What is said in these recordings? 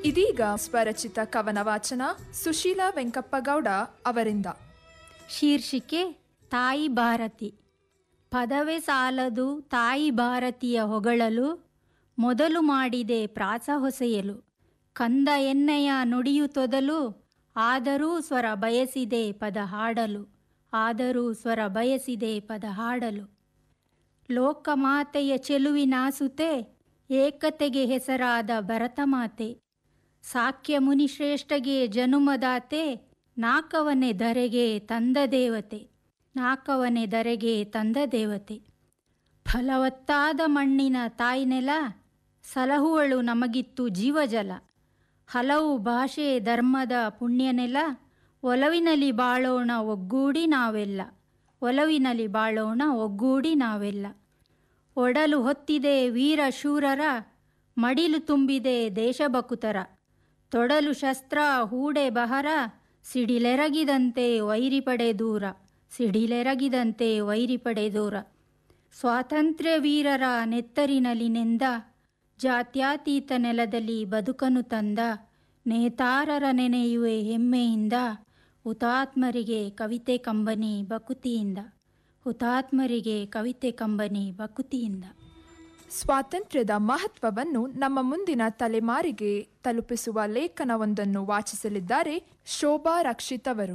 ಇದೀಗ ಸ್ವರಚಿತ ಕವನ ವಾಚನ ಸುಶೀಲಾ ವೆಂಕಪ್ಪಗೌಡ ಅವರಿಂದ ಶೀರ್ಷಿಕೆ ತಾಯಿ ಭಾರತಿ ಪದವೇ ಸಾಲದು ತಾಯಿ ಭಾರತಿಯ ಹೊಗಳಲು ಮೊದಲು ಮಾಡಿದೆ ಪ್ರಾಸ ಹೊಸೆಯಲು ಕಂದ ಎಣ್ಣೆಯ ನುಡಿಯು ತೊದಲು ಆದರೂ ಸ್ವರ ಬಯಸಿದೆ ಪದ ಹಾಡಲು ಆದರೂ ಸ್ವರ ಬಯಸಿದೆ ಪದ ಹಾಡಲು ಲೋಕಮಾತೆಯ ಚೆಲುವಿನ ಸುತೆ ಏಕತೆಗೆ ಹೆಸರಾದ ಭರತಮಾತೆ ಸಾಕ್ಯ ಮುನಿಶ್ರೇಷ್ಠಗೆ ಜನುಮದಾತೆ ನಾಕವನೆ ಧರೆಗೆ ತಂದ ದೇವತೆ ನಾಕವನೆ ಧರೆಗೆ ತಂದ ದೇವತೆ ಫಲವತ್ತಾದ ಮಣ್ಣಿನ ತಾಯ್ನೆಲ ಸಲಹುವಳು ನಮಗಿತ್ತು ಜೀವಜಲ ಹಲವು ಭಾಷೆ ಧರ್ಮದ ಪುಣ್ಯನೆಲ ಒಲವಿನಲ್ಲಿ ಬಾಳೋಣ ಒಗ್ಗೂಡಿ ನಾವೆಲ್ಲ ಒಲವಿನಲ್ಲಿ ಬಾಳೋಣ ಒಗ್ಗೂಡಿ ನಾವೆಲ್ಲ ಒಡಲು ಹೊತ್ತಿದೆ ವೀರ ಶೂರರ ಮಡಿಲು ತುಂಬಿದೆ ದೇಶಬಕುತರ ತೊಡಲು ಶಸ್ತ್ರ ಹೂಡೆ ಬಹರ ಸಿಡಿಲೆರಗಿದಂತೆ ವೈರಿ ಪಡೆ ದೂರ ಸಿಡಿಲೆರಗಿದಂತೆ ವೈರಿ ಪಡೆ ದೂರ ಸ್ವಾತಂತ್ರ್ಯ ವೀರರ ನೆತ್ತರಿನಲ್ಲಿ ನೆಂದ ಜಾತ್ಯಾತೀತ ನೆಲದಲ್ಲಿ ಬದುಕನು ತಂದ ನೇತಾರರ ನೆನೆಯುವೆ ಹೆಮ್ಮೆಯಿಂದ ಹುತಾತ್ಮರಿಗೆ ಕವಿತೆ ಕಂಬನಿ ಬಕುತಿಯಿಂದ ಹುತಾತ್ಮರಿಗೆ ಕವಿತೆ ಕಂಬನಿ ಬಕುತಿಯಿಂದ ಸ್ವಾತಂತ್ರ್ಯದ ಮಹತ್ವವನ್ನು ನಮ್ಮ ಮುಂದಿನ ತಲೆಮಾರಿಗೆ ತಲುಪಿಸುವ ಲೇಖನವೊಂದನ್ನು ವಾಚಿಸಲಿದ್ದಾರೆ ಶೋಭಾ ರಕ್ಷಿತ್ ಅವರು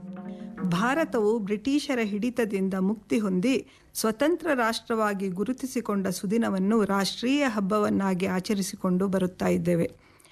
ಭಾರತವು ಬ್ರಿಟಿಷರ ಹಿಡಿತದಿಂದ ಮುಕ್ತಿ ಹೊಂದಿ ಸ್ವತಂತ್ರ ರಾಷ್ಟ್ರವಾಗಿ ಗುರುತಿಸಿಕೊಂಡ ಸುದಿನವನ್ನು ರಾಷ್ಟ್ರೀಯ ಹಬ್ಬವನ್ನಾಗಿ ಆಚರಿಸಿಕೊಂಡು ಬರುತ್ತಾ ಇದ್ದೇವೆ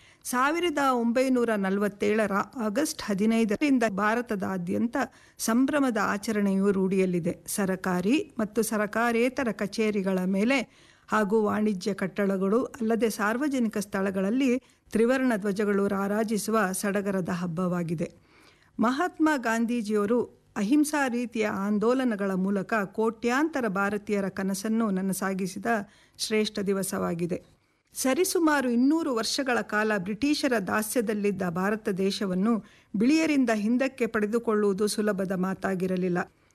ಸಾವಿರದ ಒಂಬೈನೂರ ನಲವತ್ತೇಳರ ಆಗಸ್ಟ್ ಹದಿನೈದರಿಂದ ಭಾರತದಾದ್ಯಂತ ಸಂಭ್ರಮದ ಆಚರಣೆಯು ರೂಢಿಯಲ್ಲಿದೆ ಸರಕಾರಿ ಮತ್ತು ಸರಕಾರೇತರ ಕಚೇರಿಗಳ ಮೇಲೆ ಹಾಗೂ ವಾಣಿಜ್ಯ ಕಟ್ಟಡಗಳು ಅಲ್ಲದೆ ಸಾರ್ವಜನಿಕ ಸ್ಥಳಗಳಲ್ಲಿ ತ್ರಿವರ್ಣ ಧ್ವಜಗಳು ರಾರಾಜಿಸುವ ಸಡಗರದ ಹಬ್ಬವಾಗಿದೆ ಮಹಾತ್ಮ ಗಾಂಧೀಜಿಯವರು ಅಹಿಂಸಾ ರೀತಿಯ ಆಂದೋಲನಗಳ ಮೂಲಕ ಕೋಟ್ಯಾಂತರ ಭಾರತೀಯರ ಕನಸನ್ನು ನನಸಾಗಿಸಿದ ಶ್ರೇಷ್ಠ ದಿವಸವಾಗಿದೆ ಸರಿಸುಮಾರು ಇನ್ನೂರು ವರ್ಷಗಳ ಕಾಲ ಬ್ರಿಟಿಷರ ದಾಸ್ಯದಲ್ಲಿದ್ದ ಭಾರತ ದೇಶವನ್ನು ಬಿಳಿಯರಿಂದ ಹಿಂದಕ್ಕೆ ಪಡೆದುಕೊಳ್ಳುವುದು ಸುಲಭದ ಮಾತಾಗಿರಲಿಲ್ಲ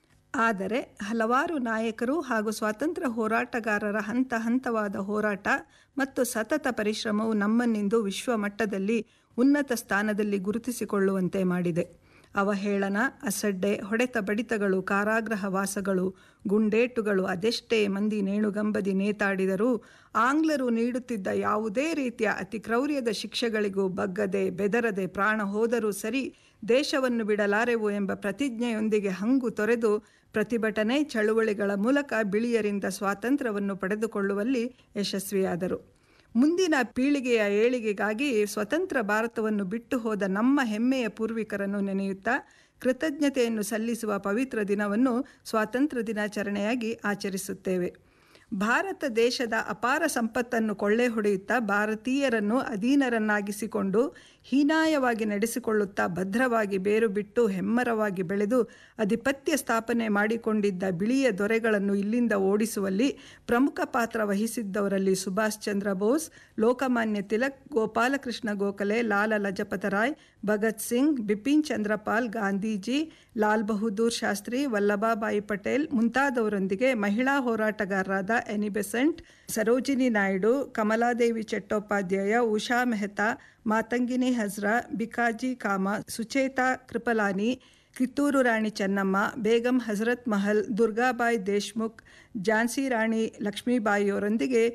ಆದರೆ ಹಲವಾರು ನಾಯಕರು ಹಾಗೂ ಸ್ವಾತಂತ್ರ್ಯ ಹೋರಾಟಗಾರರ ಹಂತ ಹಂತವಾದ ಹೋರಾಟ ಮತ್ತು ಸತತ ಪರಿಶ್ರಮವು ನಮ್ಮನ್ನಿಂದು ವಿಶ್ವ ಮಟ್ಟದಲ್ಲಿ ಉನ್ನತ ಸ್ಥಾನದಲ್ಲಿ ಗುರುತಿಸಿಕೊಳ್ಳುವಂತೆ ಮಾಡಿದೆ ಅವಹೇಳನ ಅಸಡ್ಡೆ ಹೊಡೆತ ಬಡಿತಗಳು ಕಾರಾಗೃಹ ವಾಸಗಳು ಗುಂಡೇಟುಗಳು ಅದೆಷ್ಟೇ ಮಂದಿ ನೇಣುಗಂಬದಿ ನೇತಾಡಿದರೂ ಆಂಗ್ಲರು ನೀಡುತ್ತಿದ್ದ ಯಾವುದೇ ರೀತಿಯ ಅತಿ ಕ್ರೌರ್ಯದ ಶಿಕ್ಷೆಗಳಿಗೂ ಬಗ್ಗದೆ ಬೆದರದೆ ಪ್ರಾಣ ಹೋದರೂ ಸರಿ ದೇಶವನ್ನು ಬಿಡಲಾರೆವು ಎಂಬ ಪ್ರತಿಜ್ಞೆಯೊಂದಿಗೆ ಹಂಗು ತೊರೆದು ಪ್ರತಿಭಟನೆ ಚಳುವಳಿಗಳ ಮೂಲಕ ಬಿಳಿಯರಿಂದ ಸ್ವಾತಂತ್ರ್ಯವನ್ನು ಪಡೆದುಕೊಳ್ಳುವಲ್ಲಿ ಯಶಸ್ವಿಯಾದರು ಮುಂದಿನ ಪೀಳಿಗೆಯ ಏಳಿಗೆಗಾಗಿ ಸ್ವತಂತ್ರ ಭಾರತವನ್ನು ಬಿಟ್ಟು ಹೋದ ನಮ್ಮ ಹೆಮ್ಮೆಯ ಪೂರ್ವಿಕರನ್ನು ನೆನೆಯುತ್ತಾ ಕೃತಜ್ಞತೆಯನ್ನು ಸಲ್ಲಿಸುವ ಪವಿತ್ರ ದಿನವನ್ನು ಸ್ವಾತಂತ್ರ್ಯ ದಿನಾಚರಣೆಯಾಗಿ ಆಚರಿಸುತ್ತೇವೆ ಭಾರತ ದೇಶದ ಅಪಾರ ಸಂಪತ್ತನ್ನು ಕೊಳ್ಳೆ ಹೊಡೆಯುತ್ತಾ ಭಾರತೀಯರನ್ನು ಅಧೀನರನ್ನಾಗಿಸಿಕೊಂಡು ಹೀನಾಯವಾಗಿ ನಡೆಸಿಕೊಳ್ಳುತ್ತಾ ಭದ್ರವಾಗಿ ಬೇರು ಬಿಟ್ಟು ಹೆಮ್ಮರವಾಗಿ ಬೆಳೆದು ಅಧಿಪತ್ಯ ಸ್ಥಾಪನೆ ಮಾಡಿಕೊಂಡಿದ್ದ ಬಿಳಿಯ ದೊರೆಗಳನ್ನು ಇಲ್ಲಿಂದ ಓಡಿಸುವಲ್ಲಿ ಪ್ರಮುಖ ಪಾತ್ರ ವಹಿಸಿದ್ದವರಲ್ಲಿ ಸುಭಾಷ್ ಚಂದ್ರ ಬೋಸ್ ಲೋಕಮಾನ್ಯ ತಿಲಕ್ ಗೋಪಾಲಕೃಷ್ಣ ಗೋಖಲೆ ಲಾಲ ಲಜಪತ ರಾಯ್ ಭಗತ್ ಸಿಂಗ್ ಬಿಪಿನ್ ಚಂದ್ರಪಾಲ್ ಗಾಂಧೀಜಿ ಲಾಲ್ ಬಹದ್ದೂರ್ ಶಾಸ್ತ್ರಿ ವಲ್ಲಭಾಬಾಯಿ ಪಟೇಲ್ ಮುಂತಾದವರೊಂದಿಗೆ ಮಹಿಳಾ ಹೋರಾಟಗಾರರಾದ ಎನಿ ಬೆಸೆಂಟ್ ಸರೋಜಿನಿ ನಾಯ್ಡು ಕಮಲಾದೇವಿ ಚಟ್ಟೋಪಾಧ್ಯಾಯ ಉಷಾ ಮೆಹ್ತಾ ಮಾತಂಗಿನಿ ಹಜ್ರಾ ಬಿಕಾಜಿ ಕಾಮ ಸುಚೇತಾ ಕೃಪಲಾನಿ ಕಿತ್ತೂರು ರಾಣಿ ಚೆನ್ನಮ್ಮ ಬೇಗಂ ಹಜರತ್ ಮಹಲ್ ದುರ್ಗಾಬಾಯಿ ದೇಶ್ಮುಖ್ ಝಾನ್ಸಿ ರಾಣಿ ಲಕ್ಷ್ಮೀಬಾಯಿಯವರೊಂದಿಗೆ